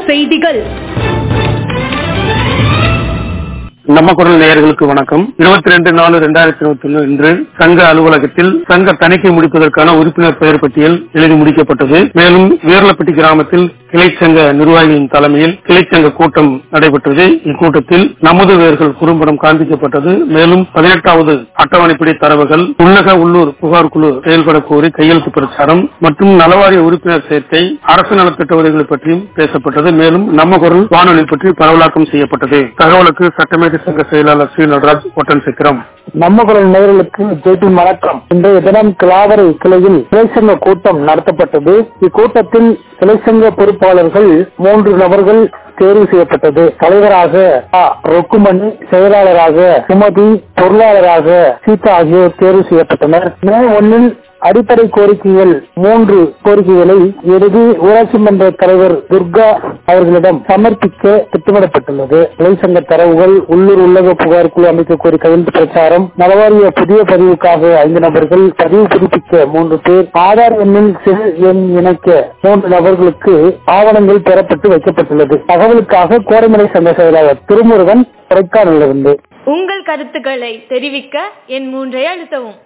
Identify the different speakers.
Speaker 1: செய்திகள்
Speaker 2: நம்ம குரல் நேயர்களுக்கு வணக்கம் இருபத்தி ரெண்டு நாலு ரெண்டாயிரத்தி இருபத்தி ஒண்ணு இன்று சங்க அலுவலகத்தில் சங்க தணிக்கை முடிப்பதற்கான உறுப்பினர் பெயர் பட்டியல் எழுதி முடிக்கப்பட்டது மேலும் வீரலப்பட்டி கிராமத்தில் கிளை சங்க நிர்வாகிகளின் தலைமையில் கிளை சங்க கூட்டம் நடைபெற்றது இக்கூட்டத்தில் நமது வேர்கள் குறும்படம் காண்பிக்கப்பட்டது மேலும் பதினெட்டாவது அட்டவணைப்படி தரவுகள் உள்ளக உள்ளூர் புகார் குழு செயல்பட கோரி கையெழுத்து பிரச்சாரம் மற்றும் நலவாரிய உறுப்பினர் சேர்க்கை அரசு நலத்திட்ட உதவிகளை பற்றியும் பேசப்பட்டது மேலும் நம்ம குரல் வானொலி பற்றி பரவலாக்கம் செய்யப்பட்டது தகவலுக்கு சட்டமேதை சங்க செயலாளர் ஸ்ரீ நடராஜ் ஒட்டன் சித்திரம்
Speaker 3: நம்ம குரல் நேயர்களுக்கு ஜெய்பி வணக்கம் இன்றைய தினம் கிளாவரை கிளையில் கிளைச்சங்க கூட்டம் நடத்தப்பட்டது இக்கூட்டத்தில் கிளைச்சங்க பொறுப்பாளர்கள் மூன்று நபர்கள் தேர்வு செய்யப்பட்டது தலைவராக ஆ. ரொக்குமணி செயலாளராக சுமதி பொருளாளராக சீதா ஆகியோர் தேர்வு செய்யப்பட்டனர் மே ஒன்னில் அடிப்படை கோரிக்கைகள் மூன்று கோரிக்கைகளை எழுதி ஊராட்சி மன்ற தலைவர் துர்கா அவர்களிடம் சமர்ப்பிக்க திட்டமிடப்பட்டுள்ளது இளைசங்க தரவுகள் உள்ளூர் உள்ளக புகார் குழு அமைக்க கோரி கையெழுத்து பிரச்சாரம் நலவாரிய புதிய பதிவுக்காக ஐந்து நபர்கள் பதிவு புதுப்பிக்க மூன்று பேர் ஆதார் எண்ணில் சிறு எண் இணைக்க மூன்று நபர்களுக்கு ஆவணங்கள் பெறப்பட்டு வைக்கப்பட்டுள்ளது தகவலுக்காக கோரமலை சங்க செயலாளர் திருமுருகன் கொடைக்கானலிருந்து
Speaker 1: உங்கள் கருத்துக்களை தெரிவிக்க என் மூன்றை அழுத்தவும்